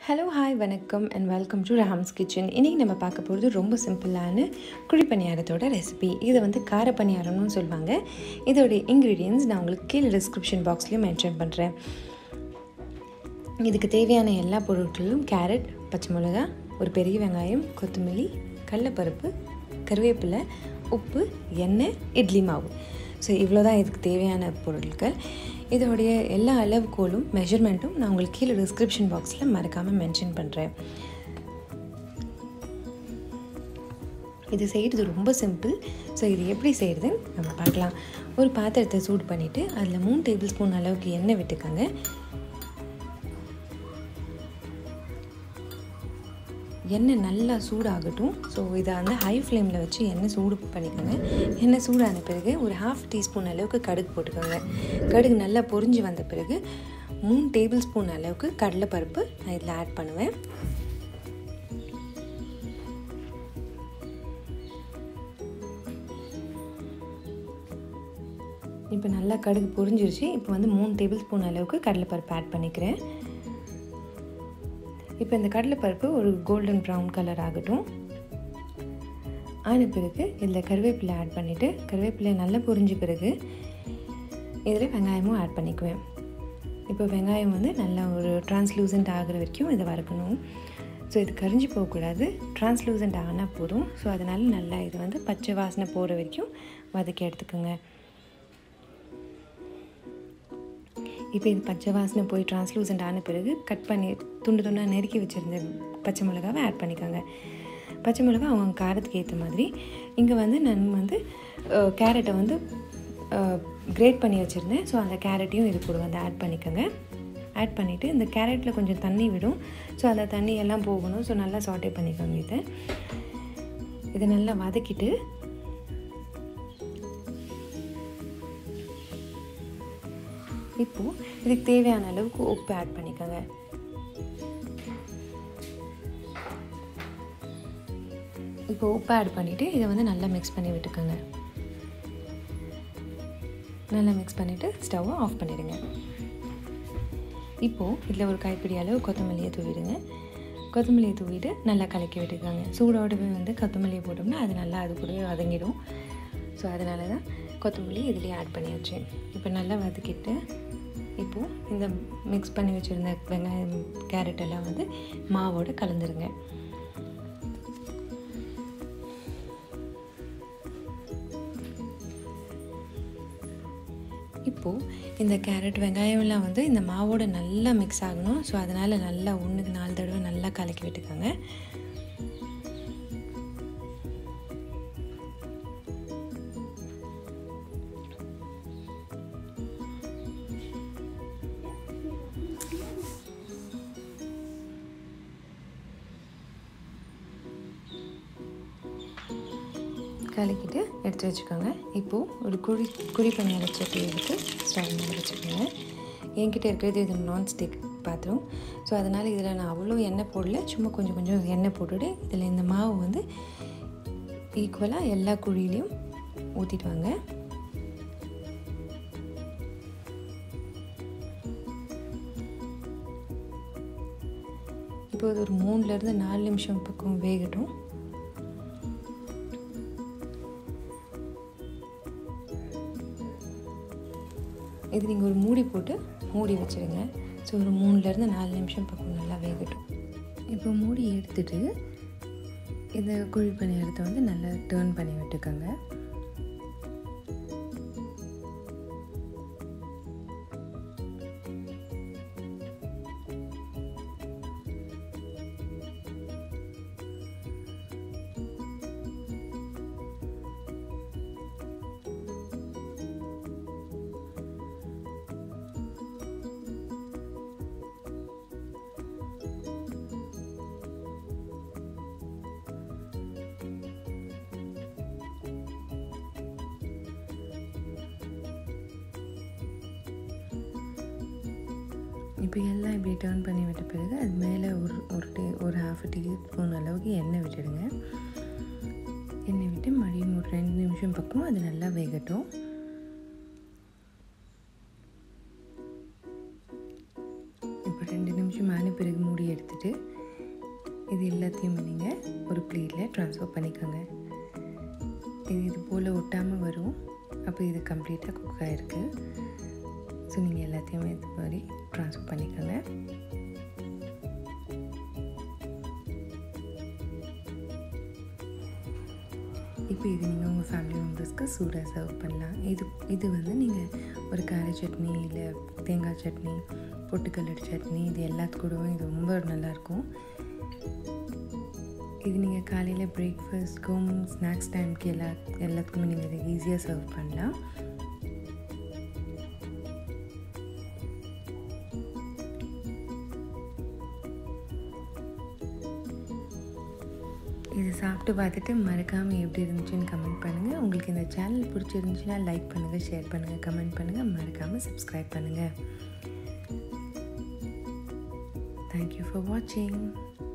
hello hi வணக்கம் and welcome to Raham's kitchen இன்றைக்கி நம்ம பார்க்க போகிறது ரொம்ப சிம்பிளான குழி பணியாரத்தோட ரெசிபி இதை வந்து கார பணியாரம்னு சொல்லுவாங்க இதோட இன்க்ரீடியன்ஸ் நான் உங்களுக்கு கீழே டிஸ்கிரிப்ஷன் பாக்ஸ்லேயும் மென்ஷன் பண்ணுறேன் இதுக்கு தேவையான எல்லா பொருட்களும் கேரட் பச்சை மிளகா ஒரு பெரிய வெங்காயம் கொத்தமல்லி கடலப்பருப்பு கருவேப்பிலை உப்பு எண்ணெய் இட்லி மாவு ஸோ இவ்வளோ தான் இதுக்கு தேவையான பொருட்கள் இதோடைய எல்லா அளவுகோலும் மெஷர்மெண்ட்டும் நான் உங்களுக்கு கீழே டிஸ்கிரிப்ஷன் பாக்ஸில் மறக்காமல் மென்ஷன் பண்ணுறேன் இது செய்கிறது ரொம்ப சிம்பிள் ஸோ இது எப்படி செய்கிறது நம்ம பார்க்கலாம் ஒரு பாத்திரத்தை சூடு பண்ணிவிட்டு அதில் மூணு டேபிள் ஸ்பூன் அளவுக்கு எண்ணெய் விட்டுக்கோங்க எண்ணெய் நல்லா சூடாகட்டும் ஸோ இதை வந்து ஹை ஃப்ளேமில் வச்சு எண்ணெய் சூடு பண்ணிக்கோங்க எண்ணெய் சூடான பிறகு ஒரு ஹாஃப் டீஸ்பூன் அளவுக்கு கடுகு போட்டுக்கோங்க கடுகு நல்லா பொரிஞ்சு வந்த பிறகு மூணு டேபிள் ஸ்பூன் அளவுக்கு கடலைப்பருப்பு நான் இதில் ஆட் பண்ணுவேன் இப்போ நல்லா கடுகு பொரிஞ்சிருச்சு இப்போ வந்து மூணு டேபிள் ஸ்பூன் அளவுக்கு கடலைப்பருப்பு ஆட் பண்ணிக்கிறேன் இப்போ இந்த கடலைப்பருப்பு ஒரு கோல்டன் ப்ரௌன் கலர் ஆகட்டும் ஆன பிறகு இதில் கருவேப்பிலை ஆட் பண்ணிவிட்டு கருவேப்பிலை நல்லா பொரிஞ்ச பிறகு இதில் வெங்காயமும் ஆட் பண்ணிக்குவேன் இப்போ வெங்காயம் வந்து நல்லா ஒரு டிரான்ஸ்லூசன்ட் ஆகிற வரைக்கும் இதை வறுக்கணும் ஸோ இது கரிஞ்சு போகக்கூடாது டிரான்ஸ்லூசன்ட் ஆனால் போதும் ஸோ அதனால் நல்லா இது வந்து பச்சை வாசனை போகிற வரைக்கும் வதக்கி எடுத்துக்கோங்க இப்போ இது பச்சை வாசனை போய் டிரான்ஸ்லூசன்ட் ஆன பிறகு கட் பண்ணி துண்டு துண்டாக நெருக்கி வச்சுருந்த பச்சை மிளகாவை ஆட் பண்ணிக்கோங்க பச்சை மிளகா அவங்க காரத்துக்கு ஏற்ற மாதிரி இங்கே வந்து நான் வந்து கேரட்டை வந்து கிரேட் பண்ணி வச்சுருந்தேன் ஸோ அந்த கேரட்டையும் இது கூட வந்து ஆட் பண்ணிக்கோங்க ஆட் பண்ணிவிட்டு இந்த கேரட்டில் கொஞ்சம் தண்ணி விடும் ஸோ அந்த தண்ணி எல்லாம் போகணும் ஸோ நல்லா சாட்டே பண்ணிக்கோங்க இதை இதை நல்லா வதக்கிட்டு இப்போது இதுக்கு தேவையான அளவுக்கு உப்பு ஆட் பண்ணிக்கோங்க இப்போ உப்பு ஆட் பண்ணிவிட்டு இதை வந்து நல்லா மிக்ஸ் பண்ணி விட்டுக்கோங்க நல்லா மிக்ஸ் பண்ணிவிட்டு ஸ்டவ்வை ஆஃப் பண்ணிவிடுங்க இப்போது இதில் ஒரு கைப்பிடி அளவு கொத்தமல்லியை தூவிடுங்க கொத்தமல்லியை தூவிட்டு நல்லா கலக்கி விட்டுக்கோங்க சூடோடவே வந்து கொத்தமல்லியை போட்டோம்னா அது நல்லா அது கூடவே வதங்கிடும் ஸோ அதனால தான் கொத்தமல்லி இதுலேயே ஆட் பண்ணியாச்சு இப்போ நல்லா வதக்கிட்டு இப்போது இந்த மிக்ஸ் பண்ணி வச்சுருந்த வெங்காயம் கேரட் எல்லாம் வந்து மாவோடு கலந்துருங்க இப்போது இந்த கேரட் வெங்காயம்லாம் வந்து இந்த மாவோட நல்லா மிக்ஸ் ஆகணும் ஸோ அதனால் நல்லா ஒன்றுக்கு நாலு தடவை நல்லா கலக்கி விட்டுக்கோங்க கலக்கிட்டு எடுத்து வச்சுக்கோங்க இப்போது ஒரு குழி குழி பணியார சட்டி எடுத்து ஸ்டவ் மேலே வச்சுக்கோங்க என்கிட்ட இருக்கிறது இது நான்ஸ்டிக் பாத்திரம் ஸோ அதனால் இதில் நான் அவ்வளோ எண்ணெய் போடல சும்மா கொஞ்சம் கொஞ்சம் எண்ணெய் போட்டுட்டு இதில் இந்த மாவு வந்து ஈக்குவலாக எல்லா குழியிலையும் ஊற்றிட்டு வாங்க இப்போ இது ஒரு மூணுலேருந்து நாலு நிமிஷம் பக்கம் வேகட்டும் இது நீங்கள் ஒரு மூடி போட்டு மூடி வச்சுருங்க ஸோ ஒரு மூணுலேருந்து நாலு நிமிஷம் பக்கம் நல்லா வேகட்டும் இப்போ மூடி எடுத்துட்டு இந்த குழி பணியாரத்தை வந்து நல்லா டேர்ன் பண்ணி விட்டுக்கோங்க இப்போ எல்லாம் இப்படி டேர்ன் பண்ணி விட்ட பிறகு அது மேலே ஒரு ஒரு டீ ஒரு ஹாஃப் டீ ஸ்பூன் அளவுக்கு எண்ணெய் விட்டுடுங்க எண்ணெய் விட்டு மறுபடியும் ஒரு ரெண்டு நிமிஷம் பக்கம் அது நல்லா வேகட்டும் இப்போ ரெண்டு நிமிஷம் ஆன பிறகு மூடி எடுத்துகிட்டு இது எல்லாத்தையுமே நீங்கள் ஒரு பிளேட்டில் ட்ரான்ஸ்ஃபர் பண்ணிக்கோங்க இது இது போல் ஒட்டாமல் வரும் அப்போ இது கம்ப்ளீட்டாக குக் ஆகிருக்கு ஸோ நீங்கள் எல்லாத்தையுமே இது மாதிரி ட்ரான்ஸ்ஃபர் பண்ணிக்கோங்க இப்போ இது நீங்கள் உங்கள் ஃபேமிலி மெம்பர்ஸ்க்கு சூடாக சர்வ் பண்ணலாம் இது இது வந்து நீங்கள் ஒரு கார சட்னி இல்லை தேங்காய் சட்னி பொட்டுக்கல்லடு சட்னி இது எல்லாத்துக்கூடவும் இது ரொம்ப நல்லாயிருக்கும் இது நீங்கள் காலையில் பிரேக்ஃபாஸ்ட்க்கும் ஸ்நாக்ஸ் டைமுக்கு எல்லா எல்லாத்துக்குமே நீங்கள் இதை ஈஸியாக சர்வ் பண்ணலாம் இது சாப்பிட்டு பார்த்துட்டு மறக்காமல் எப்படி இருந்துச்சுன்னு கமெண்ட் பண்ணுங்கள் உங்களுக்கு இந்த சேனல் பிடிச்சிருந்துச்சுன்னா லைக் பண்ணுங்கள் ஷேர் பண்ணுங்கள் கமெண்ட் பண்ணுங்கள் மறக்காமல் சப்ஸ்கிரைப் பண்ணுங்கள் தேங்க்யூ ஃபார் வாட்சிங்